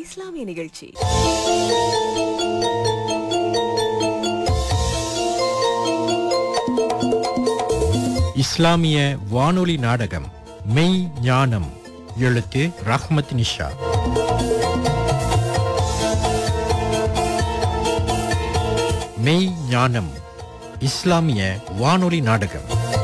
இஸ்லாமிய நிகழ்ச்சி இஸ்லாமிய வானொலி நாடகம் மெய் ஞானம் எழுத்து ரஹ்மத் நிஷா மெய் ஞானம் இஸ்லாமிய வானொலி நாடகம்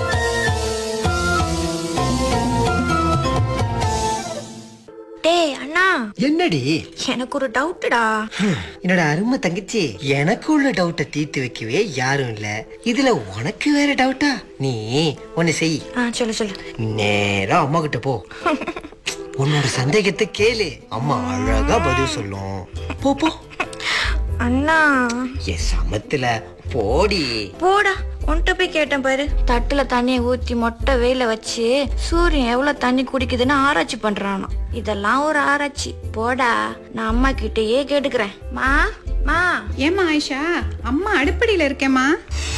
டேய் அண்ணா என்னடி எனக்கு ஒரு டவுட்டுடா என்னோட அருமை தங்கச்சி எனக்கு உள்ள டவுட்டை தீர்த்து வைக்கவே யாரும் இல்ல இதுல உனக்கு வேற டவுட்டா நீ ஒன்னு செய் ஆ சொல்லு சொல்லு நேரா அம்மா கிட்ட போ உன்னோட சந்தேகத்தை கேளு அம்மா அழகா பதில் சொல்லும் போ போ அண்ணா என் சமத்துல போடி போடா உன்கிட்ட போய் கேட்டேன் பாரு தட்டுல தண்ணியை ஊத்தி மொட்டை வெயில வச்சு சூரியன் எவ்வளவு தண்ணி குடிக்குதுன்னு ஆராய்ச்சி பண்றானோ இதெல்லாம் ஒரு ஆராய்ச்சி போடா நான் அம்மா கிட்டயே கேட்டுக்கிறேன் மா மா ஏம்மா ஆயிஷா அம்மா அடுப்படியில இருக்கேம்மா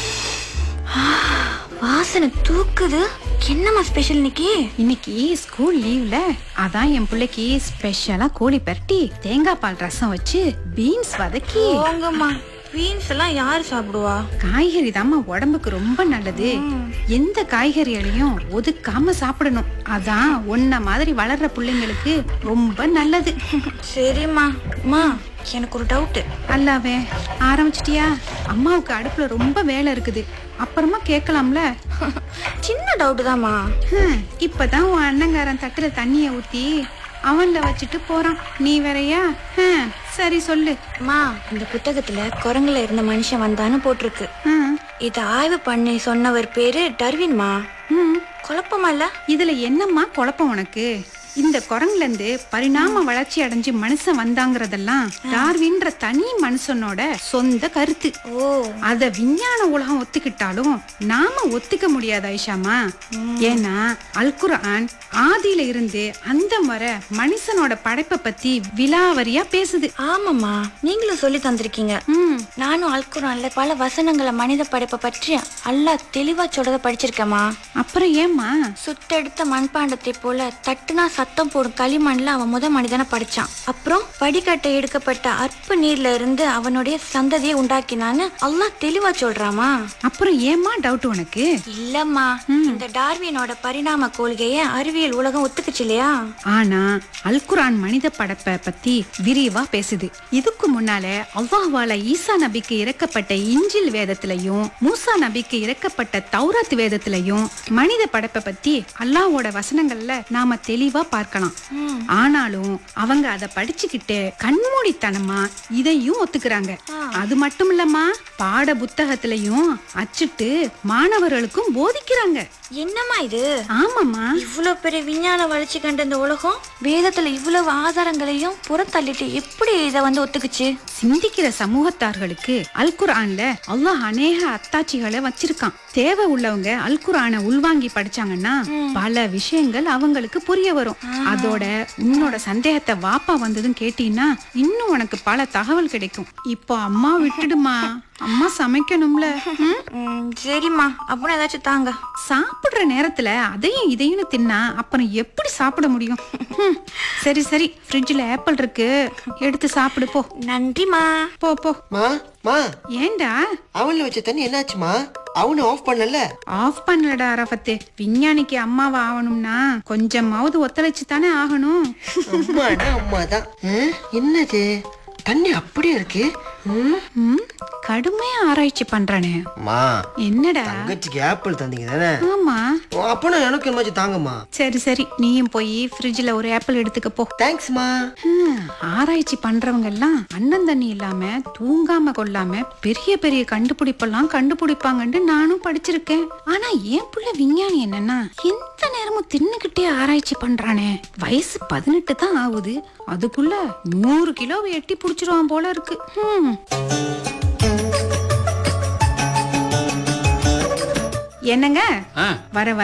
வாசனை தூக்குது என்னம்மா ஸ்பெஷல் இன்னைக்கு இன்னைக்கு ஸ்கூல் லீவ்ல அதான் என் பிள்ளைக்கு ஸ்பெஷலா கோழி பரட்டி தேங்காய் பால் ரசம் வச்சு பீன்ஸ் வதக்கி போங்கம்மா பீன்ஸ் எல்லாம் யாரு சாப்பிடுவா காய்கறி தாம்மா உடம்புக்கு ரொம்ப நல்லது எந்த காய்கறிகளையும் ஒதுக்காம சாப்பிடணும் அதான் உன்ன மாதிரி வளர்ற பிள்ளைங்களுக்கு ரொம்ப நல்லது சரிம்மா அம்மா எனக்கு ஒரு டவுட்டு அல்லாவே ஆரம்பிச்சிட்டியா அம்மாவுக்கு அடுப்புல ரொம்ப வேலை இருக்குது அப்புறமா கேட்கலாம்ல சின்ன டவுட் தாம்மா ஹம், இப்பதான் உன் அண்ணங்காரன் தட்டுல தண்ணிய ஊத்தி அவன்ல வச்சுட்டு போறான் நீ வேறயா ஹம், சரி சொல்லு அம்மா இந்த புத்தகத்துல குரங்குல இருந்த மனுஷன் வந்தான்னு போட்டிருக்கு ஹம், இத ஆய்வு பண்ணி சொன்னவர் பேரு டர்வின்மா ஹம். குழப்பமா இல்ல இதுல என்னம்மா குழப்பம் உனக்கு இந்த குரங்குல இருந்து பரிணாம வளர்ச்சி அடைஞ்சு மனுஷன் வந்தாங்கறதெல்லாம் டார்வின்ற தனி மனுஷனோட சொந்த கருத்து ஓ அத விஞ்ஞான உலகம் ஒத்துக்கிட்டாலும் நாம ஒத்துக்க முடியாது ஐஷாமா ஏன்னா அல்குர்ஆன் ஆதியில இருந்து அந்த முறை மனுஷனோட படைப்பை பத்தி விலாவரியா பேசுது ஆமாம்மா நீங்களும் சொல்லி தந்திருக்கீங்க ம் நானும் அல்குரான்ல பல வசனங்களை மனித படைப்பை பற்றி அல்லாஹ் தெளிவா சொல்றத படிச்சிருக்கேம்மா அப்புறம் ஏம்மா சுத்தெடுத்த மண்பாண்டத்தை போல தட்டுனா சத்தம் போடும் களிமண்ல அவன் முத மனிதனை படிச்சான் அப்புறம் படிக்கட்டை எடுக்கப்பட்ட அற்ப நீர்ல இருந்து அவனுடைய சந்ததியை உண்டாக்கினான்னு அல்லாஹ் தெளிவா சொல்றாமா அப்புறம் ஏம்மா டவுட் உனக்கு இல்லம்மா இந்த டார்வினோட பரிணாம கொள்கையை அறிவியல் உலகம் ஒத்துக்குச்சு இல்லையா ஆனா அல்குரான் மனித படைப்பை பத்தி விரிவா பேசுது இதுக்கு முன்னால அல்லாஹ்வால ஈசா நபிக்கு இறக்கப்பட்ட இஞ்சில் வேதத்திலையும் மூசா நபிக்கு இறக்கப்பட்ட தௌராத் வேதத்திலையும் மனித படைப்பை பத்தி அல்லாஹ்வோட வசனங்கள்ல நாம தெளிவா பார்க்கலாம் ஆனாலும் அவங்க அதை படிச்சுக்கிட்டு கண்மூடித்தனமா இதையும் ஒத்துக்கிறாங்க அது மட்டும் இல்லம்மா பாட புத்தகத்திலையும் அச்சிட்டு மாணவர்களுக்கும் போதிக்கிறாங்க என்னம்மா இது ஆமாம்மா இவ்வளவு பெரிய விஞ்ஞான வளர்ச்சி கண்ட இந்த உலகம் வேதத்துல இவ்வளவு ஆதாரங்களையும் புறத்தள்ளிட்டு எப்படி இதை வந்து ஒத்துக்குச்சு சிந்திக்கிற சமூகத்தார்களுக்கு அல் குர்ஆன்ல அல்லாஹ் அநேக அத்தாட்சிகளை வச்சிருக்கான் தேவை உள்ளவங்க அல் குர்ஆனை உள்வாங்கி படிச்சாங்கன்னா பல விஷயங்கள் அவங்களுக்கு புரிய வரும் அதோட உன்னோட சந்தேகத்தை வாப்பா வந்ததும் கேட்டீங்கன்னா இன்னும் உனக்கு பல தகவல் கிடைக்கும் இப்போ அம்மா விட்டுடுமா அம்மா சமைக்கணும்ல ம்? ம், சரிம்மா அப்புறம் ஏதாச்சும் தாங்க சாப்பிடுற நேரத்துல அதையும் இதையும் தின்னா அப்புறம் எப்படி சாப்பிட முடியும் ம். சரி சரி ஃப்ரிட்ஜ்ல ஆப்பிள் இருக்கு எடுத்து சாப்பிடு போ நன்றிம்மா போ போ மா மா ஏன்டா அவன்ல வச்ச தண்ணி என்னாச்சுமா அவனை ஆஃப் பண்ணல ஆஃப் பண்ணலடா அரஃபத்து விஞ்ஞானிக்கு அம்மாவா ஆகணும்னா கொஞ்சமாவது ஒத்துழைச்சு தானே ஆகணும் அம்மாடா அம்மா தான் என்னது தண்ணி அப்படியே இருக்கு ம்? ம், கடுமையா ஆராய்ச்சி பண்றானே மா என்னடா தங்கச்சிக்கு ஆப்பிள் தந்தீங்க தானே ஆமா அப்பனா எனக்கு என்னமாச்சும் தாங்கம்மா சரி சரி நீயும் போய் ஃப்ரிட்ஜ்ல ஒரு ஆப்பிள் எடுத்துக்க போ தேங்க்ஸ்மா ஹம், ஆராய்ச்சி பண்றவங்க எல்லாம் அண்ணன் தண்ணி இல்லாம தூங்காம கொள்ளாம பெரிய பெரிய கண்டுபிடிப்பெல்லாம் கண்டுபிடிப்பாங்கன்னு நானும் படிச்சிருக்கேன் ஆனா என் புள்ள விஞ்ஞானி என்னன்னா எந்த நேரமும் தின்னுகிட்டே ஆராய்ச்சி பண்றானே வயசு பதினெட்டு தான் ஆகுது அதுக்குள்ள நூறு கிலோவை எட்டி புடிச்சிருவான் போல இருக்கு ஹம். என்னங்க ஆ வர வர